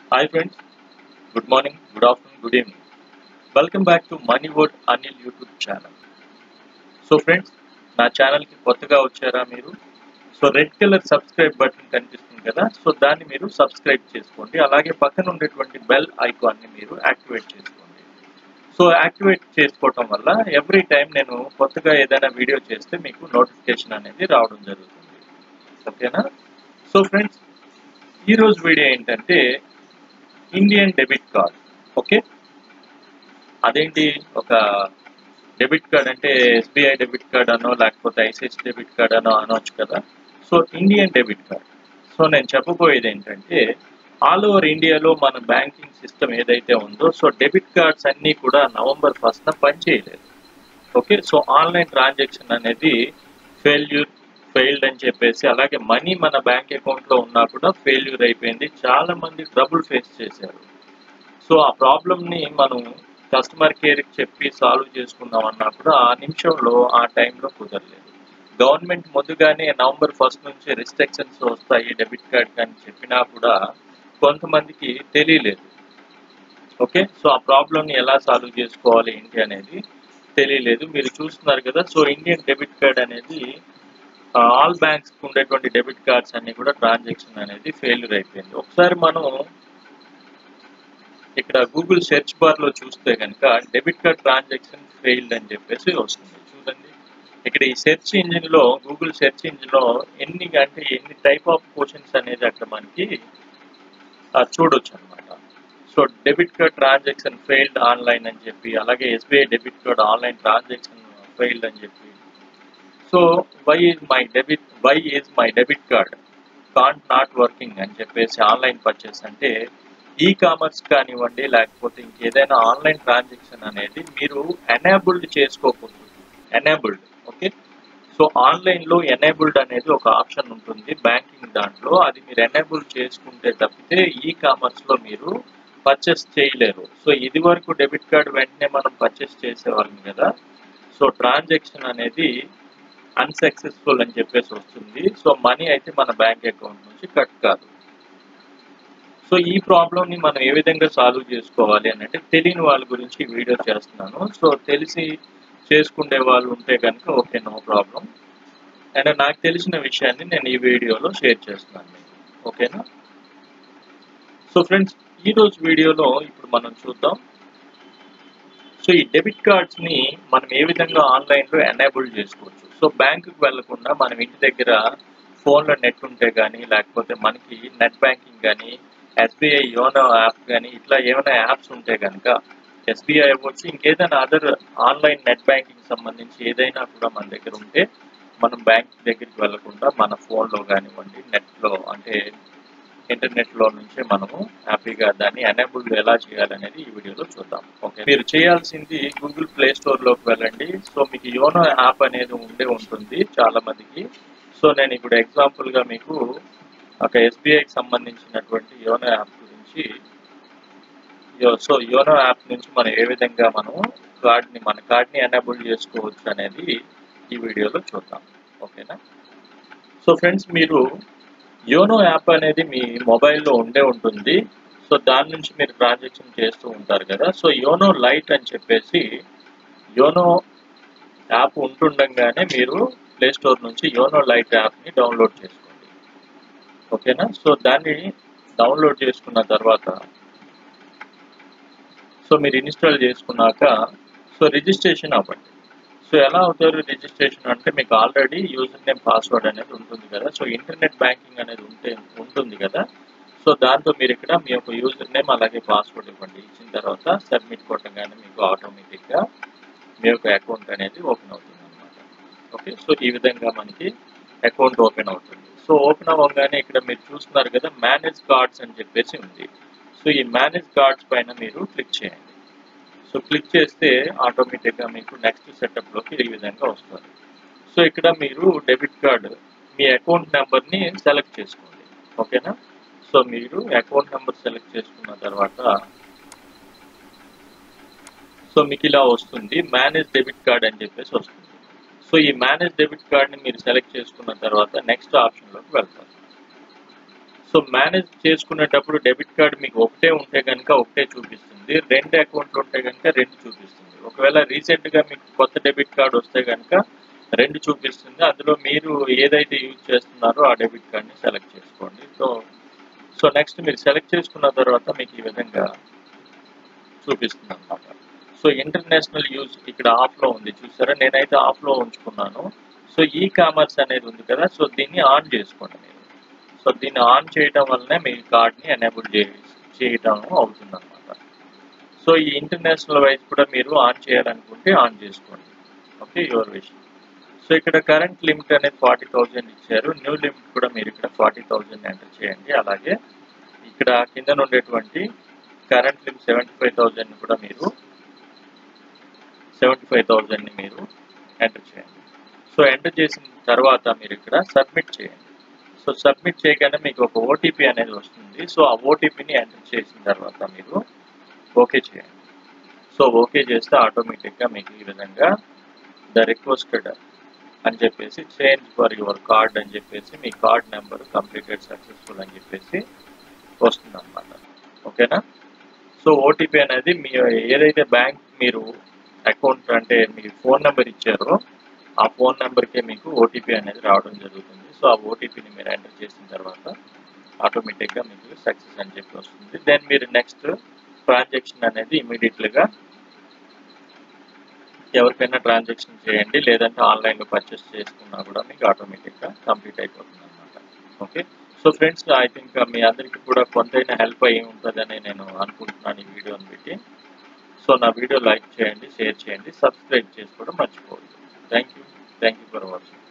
hi friends good morning good afternoon good evening welcome back to money word Anil YouTube channel so friends నా ఛానల్కి కొత్తగా వచ్చారా మీరు so red colour subscribe button కనిపిస్తుంది కదా so దాన్ని మీరు సబ్స్క్రైబ్ చేసుకోండి అలాగే పక్కన ఉండేటువంటి బెల్ ఐకాన్ని మీరు యాక్టివేట్ చేసుకోండి సో యాక్టివేట్ చేసుకోవటం వల్ల ఎవ్రీ టైం నేను కొత్తగా ఏదైనా వీడియో చేస్తే మీకు నోటిఫికేషన్ అనేది రావడం జరుగుతుంది ఓకేనా సో ఫ్రెండ్స్ ఈరోజు వీడియో ఏంటంటే ఇండియన్ డెబిట్ కార్డ్ ఓకే అదేంటి ఒక డెబిట్ కార్డ్ అంటే ఎస్బీఐ డెబిట్ కార్డ్ అనో లేకపోతే ఐసిఐసి డెబిట్ కార్డ్ అనో అనొచ్చు కదా so Indian debit card so నేను చెప్పబోయేది ఏంటంటే ఆల్ ఓవర్ ఇండియాలో మన బ్యాంకింగ్ సిస్టమ్ ఏదైతే ఉందో సో డెబిట్ కార్డ్స్ అన్నీ కూడా నవంబర్ ఫస్ట్న పనిచేయలేదు ఓకే సో ఆన్లైన్ ట్రాన్సాక్షన్ అనేది ఫెయిల్యూర్ ఫెయిల్డ్ అని చెప్పేసి అలాగే మనీ మన బ్యాంక్ అకౌంట్లో ఉన్నా కూడా ఫెయిల్యూర్ అయిపోయింది చాలా మంది ట్రబుల్ ఫేస్ చేశారు సో ఆ ప్రాబ్లమ్ని మనం కస్టమర్ కేర్కి చెప్పి సాల్వ్ చేసుకుందాం అన్నా కూడా ఆ నిమిషంలో ఆ టైంలో కుదరలేదు గవర్నమెంట్ ముందుగానే నవంబర్ ఫస్ట్ నుంచి రిస్ట్రిక్షన్స్ వస్తాయి డెబిట్ కార్డ్ కానీ చెప్పినా కూడా కొంతమందికి తెలియలేదు ఓకే సో ఆ ప్రాబ్లమ్ని ఎలా సాల్వ్ చేసుకోవాలి ఏంటి అనేది తెలియలేదు మీరు చూస్తున్నారు కదా సో ఇండియన్ డెబిట్ కార్డ్ అనేది ఆల్ బ్యాంక్స్ ఉండేటువంటి డెబిట్ కార్డ్స్ అన్ని కూడా ట్రాన్సాక్షన్ అనేది ఫెయిల్యూర్ అయిపోయింది ఒకసారి మనం ఇక్కడ గూగుల్ సెర్చ్ బార్ లో చూస్తే కనుక డెబిట్ కార్డ్ ట్రాన్సాక్షన్ ఫెయిల్డ్ అని చెప్పేసి వస్తుంది చూడండి ఇక్కడ ఈ సెర్చ్ ఇంజిన్ లో గూగుల్ సెర్చ్ ఇంజిన్ లో ఎన్ని అంటే ఎన్ని టైప్ ఆఫ్ క్వశ్చన్స్ అనేది అక్కడ మనకి చూడొచ్చు అనమాట so debit card transaction failed online అని చెప్పి అలాగే SBI debit card online transaction failed అని చెప్పి so why is my debit why is my debit card can't not working అని చెప్పేసి ఆన్లైన్ పర్చేస్ అంటే ఈ కామర్స్ కానివ్వండి లేకపోతే ఇంకేదైనా ఆన్లైన్ ట్రాన్సాక్షన్ అనేది మీరు ఎనేబుల్డ్ చేసుకోకూడదు ఎనేబుల్డ్ ఓకే సో ఆన్లైన్లో ఎనేబుల్డ్ అనేది ఒక ఆప్షన్ ఉంటుంది బ్యాంకింగ్ దాంట్లో అది మీరు ఎనేబుల్ చేసుకుంటే తప్పితే ఈ కామర్స్లో మీరు పర్చేస్ చేయలేరు సో ఇది వరకు డెబిట్ కార్డ్ వెంటనే మనం పర్చేస్ చేసేవాళ్ళం కదా సో ట్రాన్సాక్షన్ అనేది అన్సక్సెస్ఫుల్ అని చెప్పేసి వస్తుంది సో మనీ అయితే మన బ్యాంక్ అకౌంట్ నుంచి కట్ కాదు సో ఈ ప్రాబ్లమ్ని మనం ఏ విధంగా సాల్వ్ చేసుకోవాలి అని అంటే తెలియని వాళ్ళ గురించి వీడియో చేస్తున్నాను సో తెలిసి చేసుకునే వాళ్ళు ఉంటే కనుక ఓకే నో ప్రాబ్లం అండ్ నాకు తెలిసిన విషయాన్ని నేను ఈ వీడియోలో షేర్ చేస్తున్నాను మీకు ఓకేనా సో ఫ్రెండ్స్ ఈరోజు వీడియోలో ఇప్పుడు మనం చూద్దాం సో ఈ డెబిట్ కార్డ్స్ని మనం ఏ విధంగా ఆన్లైన్లో ఎనేబుల్ చేసుకోవచ్చు సో బ్యాంకుకి వెళ్లకుండా మనం ఇంటి దగ్గర ఫోన్లో నెట్ ఉంటే కానీ లేకపోతే మనకి నెట్ బ్యాంకింగ్ కానీ ఎస్బీఐ యోనో యాప్ కానీ ఇట్లా ఏమైనా యాప్స్ ఉంటే కనుక ఎస్బీఐ అవ్వచ్చు ఇంకేదైనా అదర్ ఆన్లైన్ నెట్ బ్యాంకింగ్ సంబంధించి ఏదైనా కూడా మన దగ్గర ఉంటే మనం బ్యాంక్ దగ్గరికి వెళ్లకుండా మన ఫోన్లో కానివ్వండి నెట్లో అంటే ఇంటర్నెట్లో నుంచే మనము హ్యాపీగా దాన్ని ఎనేబుల్ ఎలా చేయాలనేది ఈ వీడియోలో చూద్దాం ఓకే మీరు చేయాల్సింది గూగుల్ ప్లే స్టోర్లోకి వెళ్ళండి సో మీకు యోనో యాప్ అనేది ఉండే ఉంటుంది చాలా మందికి సో నేను ఇప్పుడు ఎగ్జాంపుల్గా మీకు ఒక ఎస్బీఐకి సంబంధించినటువంటి యోనో యాప్ గురించి సో యోనో యాప్ నుంచి మనం ఏ విధంగా మనం కార్డ్ని మన కార్డ్ని ఎనేబుల్ చేసుకోవచ్చు అనేది ఈ వీడియోలో చూద్దాం ఓకేనా సో ఫ్రెండ్స్ మీరు యోనో యాప్ అనేది మీ మొబైల్లో ఉండే ఉంటుంది సో దాని నుంచి మీరు ట్రాన్సాక్షన్ చేస్తూ ఉంటారు కదా సో యోనో లైట్ అని చెప్పేసి యోనో యాప్ ఉంటుండగానే మీరు ప్లే స్టోర్ నుంచి యోనో లైట్ యాప్ని డౌన్లోడ్ చేసుకోండి ఓకేనా సో దాన్ని డౌన్లోడ్ చేసుకున్న తర్వాత సో మీరు ఇన్స్టాల్ చేసుకున్నాక సో రిజిస్ట్రేషన్ అవ్వండి సో ఎలా అవుతారు రిజిస్ట్రేషన్ అంటే మీకు ఆల్రెడీ యూజర్ నేమ్ పాస్వర్డ్ అనేది ఉంటుంది కదా సో ఇంటర్నెట్ బ్యాంకింగ్ అనేది ఉంటే ఉంటుంది కదా సో దాంతో మీరు ఇక్కడ మీ యొక్క యూజర్ నేమ్ అలాగే పాస్వర్డ్ ఇవ్వండి ఇచ్చిన తర్వాత సబ్మిట్ కొట్టగానే మీకు ఆటోమేటిక్గా మీ యొక్క అకౌంట్ అనేది ఓపెన్ అవుతుంది అనమాట ఓకే సో ఈ విధంగా మనకి అకౌంట్ ఓపెన్ అవుతుంది సో ఓపెన్ అవ్వగానే ఇక్కడ మీరు చూస్తున్నారు కదా మేనేజ్ కార్డ్స్ అని చెప్పేసి ఉంది సో ఈ మేనేజ్ కార్డ్స్ పైన మీరు క్లిక్ చేయండి సో క్లిక్ చేస్తే ఆటోమేటిక్గా మీకు నెక్స్ట్ సెటప్లోకి ఈ విధంగా వస్తుంది సో ఇక్కడ మీరు డెబిట్ కార్డ్ మీ అకౌంట్ నెంబర్ని సెలెక్ట్ చేసుకోండి ఓకేనా సో మీరు అకౌంట్ నెంబర్ సెలెక్ట్ చేసుకున్న తర్వాత సో మీకు ఇలా వస్తుంది మేనేజ్ డెబిట్ కార్డ్ అని చెప్పేసి వస్తుంది సో ఈ మేనేజ్ డెబిట్ కార్డ్ని మీరు సెలెక్ట్ చేసుకున్న తర్వాత నెక్స్ట్ ఆప్షన్లోకి వెళ్తారు సో సో మేనేజ్ చేసుకునేటప్పుడు డెబిట్ కార్డ్ మీకు ఒకటే ఉంటే కనుక ఒకటే చూపిస్తుంది రెండు అకౌంట్లు ఉంటే కనుక రెండు చూపిస్తుంది ఒకవేళ రీసెంట్గా మీకు కొత్త డెబిట్ కార్డ్ వస్తే కనుక రెండు చూపిస్తుంది అందులో మీరు ఏదైతే యూజ్ చేస్తున్నారో ఆ డెబిట్ కార్డ్ని సెలెక్ట్ చేసుకోండి సో సో నెక్స్ట్ మీరు సెలెక్ట్ చేసుకున్న తర్వాత మీకు ఈ విధంగా చూపిస్తుంది అనమాట సో ఇంటర్నేషనల్ యూజ్ ఇక్కడ ఆఫ్లో ఉంది చూసారా నేనైతే ఆఫ్లో ఉంచుకున్నాను సో ఈ కామర్స్ అనేది ఉంది కదా సో దీన్ని ఆన్ చేసుకోండి మీరు సో దీన్ని ఆన్ చేయడం వల్లనే మీ కార్డ్ని ఎనేబుల్ చే చేయడం అవుతుంది అనమాట సో ఈ ఇంటర్నేషనల్ వైజ్ కూడా మీరు ఆన్ చేయాలనుకుంటే ఆన్ చేసుకోండి ఓకే యువర్ విష్ సో ఇక్కడ కరెంట్ లిమిట్ అనేది ఫార్టీ థౌజండ్ ఇచ్చారు న్యూ లిమిట్ కూడా మీరు ఇక్కడ ఫార్టీ థౌజండ్ ఎంటర్ చేయండి అలాగే ఇక్కడ కింద ఉండేటువంటి current limit seventy five thousand కూడా మీరు సెవెంటీ ఫైవ్ థౌజండ్ని మీరు ఎంటర్ చేయండి సో ఎంటర్ చేసిన తర్వాత మీరు ఇక్కడ సబ్మిట్ చేయండి సో సబ్మిట్ చేయగానే మీకు ఒక ఓటీపీ అనేది వస్తుంది సో ఆ ఓటీపీని ఎంటర్ చేసిన తర్వాత మీరు ఓకే చేయండి సో ఓకే చేస్తే ఆటోమేటిక్గా మీకు ఈ విధంగా ద రిక్వెస్టెడ్ అని చెప్పేసి చేంజ్ ఫర్ యువర్ కార్డ్ అని చెప్పేసి మీ కార్డ్ నెంబర్ కంప్లీటెడ్ సక్సెస్ఫుల్ అని చెప్పేసి వస్తుంది అనమాట ఓకేనా సో ఓటీపీ అనేది మీ ఏదైతే బ్యాంక్ మీరు అకౌంట్ అంటే మీ ఫోన్ నెంబర్ ఇచ్చారో ఆ ఫోన్ నెంబర్కే మీకు ఓటీపీ అనేది రావడం జరుగుతుంది సో ఆ ఓటీపీని మీరు ఎంటర్ చేసిన తర్వాత ఆటోమేటిక్గా మీకు సక్సెస్ అని చెప్పి వస్తుంది దెన్ మీరు నెక్స్ట్ ట్రాన్సాక్షన్ అనేది ఇమీడియట్లీగా ఎవరికైనా ట్రాన్సాక్షన్ చేయండి లేదంటే ఆన్లైన్లో పర్చేస్ చేసుకున్నా కూడా మీకు ఆటోమేటిక్గా కంప్లీట్ అయిపోతుంది అనమాట okay so friends I think మీ అందరికీ కూడా కొంతైనా హెల్ప్ అయ్యి ఉంటుందని నేను అనుకుంటున్నాను ఈ వీడియోని పెట్టి సో నా వీడియో లైక్ చేయండి షేర్ చేయండి సబ్స్క్రైబ్ చేసుకోవడం మర్చిపోవద్దు thank you thank you for watching